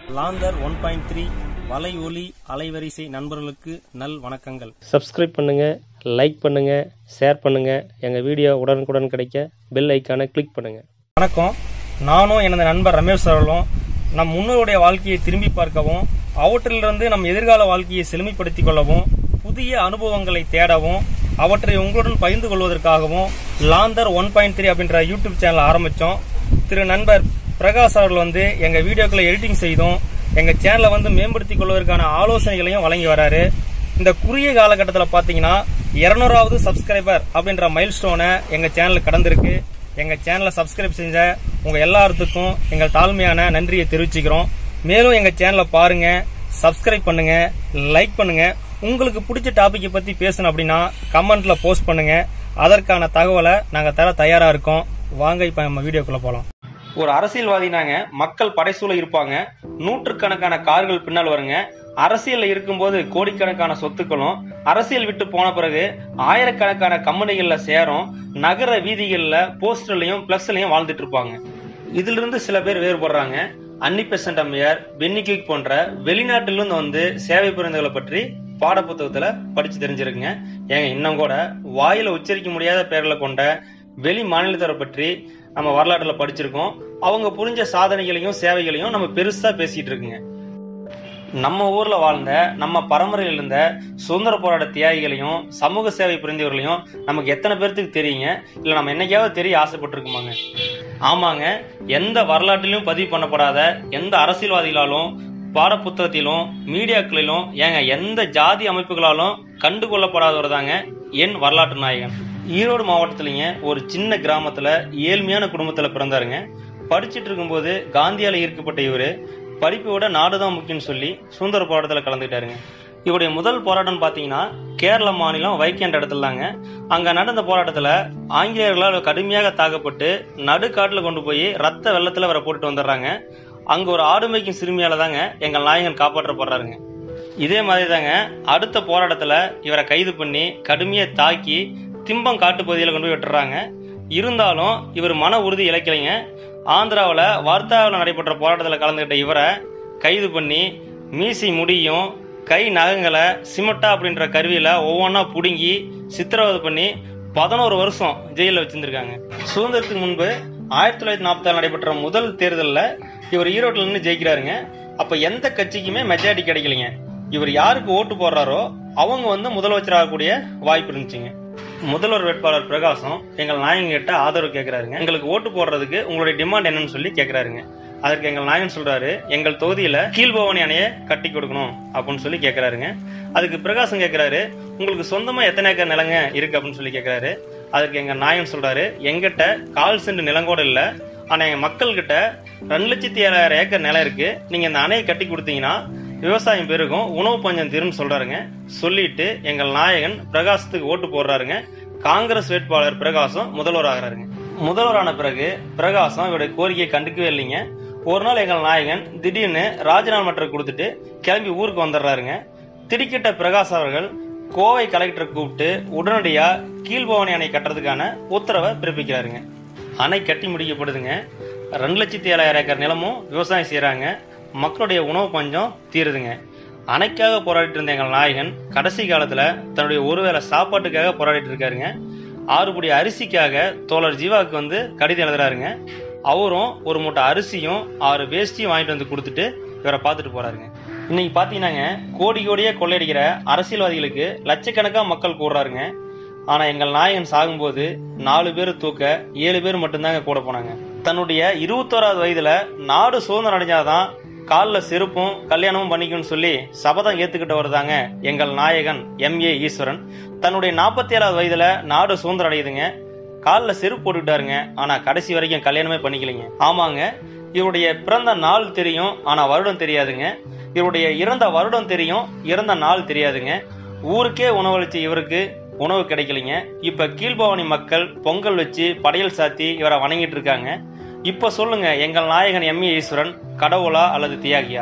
லாந்தர் one point three வலை ஒலி அலைவரிசை நண்பர்களுக்கு நல் வணக்கங்கள் சப்ஸ்கிரைப் பண்ணுங்க லைக் பண்ணுங்க ஷேர் பண்ணுங்க எங்க வீடியோ உடனுக்குடன் கிடைக்க பெல் ஐக்கானை கிளிக் பண்ணுங்க வணக்கம் நானும் எனது நண்பர் ரமேஷ் அவர்களும் நம் முன்னோருடைய வாழ்க்கையை திரும்பி பார்க்கவும் அவற்றிலிருந்து நம் எதிர்கால வாழ்க்கையை செழுமைப்படுத்திக் கொள்ளவும் புதிய அனுபவங்களை தேடவும் அவற்றை உங்களுடன் பகிர்ந்து கொள்வதற்காகவும் லாந்தர் ஒன் பாயிண்ட் த்ரீ அப்படின்ற யூடியூப் சேனல் ஆரம்பித்தோம் திரு நண்பர் பிரகாஷ் அவர்கள் வந்து எங்க வீடியோக்களை எடிட்டிங் செய்தும் எங்க சேனலை வந்து மேம்படுத்திக் கொள்வதற்கான ஆலோசனைகளையும் வழங்கி வராரு இந்த குறுகிய காலகட்டத்தில் பார்த்தீங்கன்னா இருநூறாவது சப்ஸ்கிரைபர் அப்படின்ற மைல் ஸ்டோனை எங்க சேனல் கடந்திருக்கு எங்க சேனலை சப்ஸ்கிரைப் செஞ்ச உங்க எல்லாத்துக்கும் எங்கள் தாழ்மையான நன்றியை தெரிவிச்சுக்கிறோம் மேலும் எங்க சேனலை பாருங்க சப்ஸ்கிரைப் பண்ணுங்க லைக் பண்ணுங்க உங்களுக்கு பிடிச்ச டாபிக்கை பத்தி பேசணும் அப்படின்னா கமெண்ட்ல போஸ்ட் பண்ணுங்க அதற்கான தகவலை நாங்க தர தயாரா இருக்கோம் வாங்க இப்ப நம்ம வீடியோக்குள்ள போலாம் ஒரு அரசியல்வாதினாங்க மக்கள் படைசூழ இருப்பாங்க நூற்றுக்கணக்கான கார்கள் பின்னால் வருங்க அரசியல்ல இருக்கும்போது கோடிக்கணக்கான சொத்துக்களும் அரசியல் விட்டு போன பிறகு ஆயிரக்கணக்கான கம்பெனிகள்ல சேரும் நகர வீதிகள்ல போஸ்டர்லயும் பிளக்ஸ்லயும் வாழ்ந்துட்டு இருப்பாங்க இதுல இருந்து சில பேர் வேறுபடுறாங்க அன்னி பெசன்ட் அம்மையார் பென்னி குயிக் போன்ற வெளிநாட்டிலிருந்து வந்து சேவை புரிந்தவர்களை பற்றி பாட புத்தகத்துல படிச்சு தெரிஞ்சிருக்குங்க ஏங்க இன்னும் கூட வாயில உச்சரிக்க முடியாத பெயர்களை கொண்ட வெளி மாநிலத்தவரை பற்றி நம்ம வரலாற்றுல படிச்சிருக்கோம் அவங்க புரிஞ்ச சாதனைகளையும் சேவைகளையும் நம்ம பெருசா பேசிட்டு இருக்குங்க நம்ம ஊர்ல வாழ்ந்த நம்ம பரம்பரையில் இருந்த சுதந்திர போராட்ட தியாகிகளையும் சமூக சேவை புரிந்தவர்களையும் நமக்கு எத்தனை பேர்த்துக்கு தெரியுங்க இல்ல நம்ம என்னைக்காவது தெரிய ஆசைப்பட்டிருக்குமாங்க ஆமாங்க எந்த வரலாற்றிலும் பதிவு பண்ணப்படாத எந்த அரசியல்வாதிகளாலும் பாட புத்தகத்திலும் மீடியாக்களிலும் ஏங்க எந்த ஜாதி அமைப்புகளாலும் கண்டுகொள்ளப்படாதவர் தாங்க என் வரலாற்று நாயகன் ஈரோடு மாவட்டத்திலங்க ஒரு சின்ன கிராமத்துல ஏழ்மையான குடும்பத்துல பிறந்தாருங்க படிச்சிட்டு இருக்கும்போது காந்தியால ஈர்க்கப்பட்ட இவரு படிப்பை நாடுதான் முக்கியம்னு சொல்லி சுதந்திர போராட்டத்தில் கலந்துக்கிட்டாருங்க இவருடைய முதல் போராட்டம் பார்த்தீங்கன்னா கேரள மாநிலம் வைக்கேண்ட இடத்துல தாங்க அங்க நடந்த போராட்டத்துல ஆங்கிலேயர்களால் கடுமையாக தாக்கப்பட்டு நடுக்காட்டுல கொண்டு போய் ரத்த வெள்ளத்துல அவரை போட்டுட்டு வந்துடுறாங்க அங்க ஒரு ஆடு மேய்க்கும் சிறுமியால தாங்க எங்கள் நாயகன் காப்பாற்றப்படுறாருங்க இதே மாதிரி தாங்க அடுத்த போராட்டத்துல இவரை கைது பண்ணி கடுமையா தாக்கி திம்பம் காட்டு பகுதியில் கொண்டு போய் விட்டுறாங்க இருந்தாலும் இவர் மன உறுதி இழைக்கலைங்க ஆந்திராவில் வார்த்தாவில் நடைபெற்ற போராட்டத்தில் கலந்துக்கிட்ட இவரை கைது பண்ணி மீசி முடியும் கை நகங்களை சிமட்டா அப்படின்ற கருவியில ஒவ்வொன்றா புடுங்கி சித்திரவதை பண்ணி பதினோரு வருஷம் ஜெயிலில் வச்சிருந்திருக்காங்க சுதந்திரத்துக்கு முன்பு ஆயிரத்தி தொள்ளாயிரத்தி நாற்பத்தி நடைபெற்ற முதல் தேர்தலில் இவர் ஈரோட்டில் நின்று ஜெயிக்கிறாருங்க அப்ப எந்த கட்சிக்குமே மெஜாரிட்டி கிடைக்கலைங்க இவர் யாருக்கு ஓட்டு போடுறாரோ அவங்க வந்து முதலமைச்சர் ஆகக்கூடிய வாய்ப்பு இருந்துச்சுங்க முதல்வர் வேட்பாளர் பிரகாசம் எங்கள் நாயகன் கிட்ட ஆதரவு கேட்கிறாருங்க எங்களுக்கு ஓட்டு போடுறதுக்கு உங்களுடைய டிமாண்ட் என்னன்னு சொல்லி கேட்கிறாருங்க அதற்கு எங்கள் நாயகன் சொல்றாரு எங்கள் தொகுதியில கீழ்பவனி அணைய கட்டி கொடுக்கணும் அப்படின்னு சொல்லி கேட்கிறாருங்க அதுக்கு பிரகாசம் கேட்கிறாரு உங்களுக்கு சொந்தமா எத்தனை ஏக்கர் நிலங்க இருக்கு அப்படின்னு சொல்லி கேட்கிறாரு அதற்கு எங்க நாயகன் சொல்றாரு எங்கிட்ட கால் சென்ட் நிலங்கோட இல்ல ஆனா எங்க மக்கள் கிட்ட ரெண்டு லட்சத்தி ஏழாயிரம் ஏக்கர் நிலம் இருக்கு நீங்க இந்த அணையை கட்டி கொடுத்தீங்கன்னா விவசாயம் பெருகும் உணவு பஞ்சம் தீரும்னு சொல்றாருங்க சொல்லிட்டு எங்கள் நாயகன் பிரகாசத்துக்கு ஓட்டு போடுறாருங்க காங்கிரஸ் வேட்பாளர் பிரகாசம் முதல்வர் ஆகிறாருங்க முதல்வரான பிறகு பிரகாசம் இவருடைய கோரிக்கையை கண்டுக்கவே இல்லைங்க ஒரு நாள் எங்கள் நாயகன் திடீர்னு ராஜினாமா மட்டர் கொடுத்துட்டு கிளம்பி ஊருக்கு வந்துடுறாருங்க திடுக்கிட்ட பிரகாஷ் அவர்கள் கோவை கலெக்டரை கூப்பிட்டு உடனடியா கீழ்பவனி அணை கட்டுறதுக்கான உத்தரவை பிறப்பிக்கிறாருங்க அணை கட்டி முடிக்கப்படுதுங்க ரெண்டு லட்சத்தி ஏழாயிரம் ஏக்கர் நிலமும் விவசாயம் செய்யறாங்க மக்களுடைய உணவு பஞ்சம் தீருதுங்க அணைக்காக போராடிட்டு இருந்த எங்கள் நாயகன் கடைசி காலத்துல தன்னுடைய ஒருவேளை சாப்பாட்டுக்காக போராடிட்டு இருக்காருங்க ஆறு படி அரிசிக்காக தோழர் ஜீவாவுக்கு வந்து கடிதம் எழுதுறாருங்க அவரும் ஒரு மூட்டை அரிசியும் ஆறு வேஷ்டியும் வாங்கிட்டு வந்து கொடுத்துட்டு இவரை பார்த்துட்டு போறாருங்க இன்னைக்கு பாத்தீங்கன்னாங்க கோடி கோடியே கொள்ளையடிக்கிற அரசியல்வாதிகளுக்கு லட்சக்கணக்கா மக்கள் கூடுறாருங்க ஆனா எங்கள் நாயகன் சாகும்போது நாலு பேர் தூக்க ஏழு பேர் மட்டும்தாங்க கூட போனாங்க தன்னுடைய இருபத்தோராவது வயதுல நாடு சுதந்திரம் அடைஞ்சாதான் காலில் செருப்பும் கல்யாணமும் பண்ணிக்கணும்னு சொல்லி சபதம் ஏத்துக்கிட்டவர் தாங்க எங்கள் நாயகன் எம் ஏ ஈஸ்வரன் தன்னுடைய நாற்பத்தி ஏழாவது வயதுல நாடு சுதந்திரம் அடையுதுங்க காலில் செருப்பு போட்டுக்கிட்டாருங்க ஆனா கடைசி வரைக்கும் கல்யாணமே பண்ணிக்கலைங்க ஆமாங்க இவருடைய பிறந்த நாள் தெரியும் ஆனா வருடம் தெரியாதுங்க இவருடைய இறந்த வருடம் தெரியும் இறந்த நாள் தெரியாதுங்க ஊருக்கே உணவளிச்ச இவருக்கு உணவு கிடைக்கலைங்க இப்ப கீழ்பவானி மக்கள் பொங்கல் வச்சு படையல் சாத்தி இவரை வணங்கிட்டு இருக்காங்க இப்ப சொல்லுங்க எங்கள் நாயகன் எம் ஏ ஈஸ்வரன் கடவுளா அல்லது தியாகியா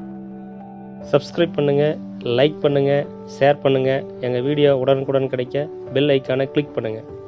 சப்ஸ்கிரைப் பண்ணுங்க லைக் பண்ணுங்க ஷேர் பண்ணுங்க எங்க வீடியோ உடனுக்குடன் கிடைக்க பெல் ஐக்கானை கிளிக் பண்ணுங்க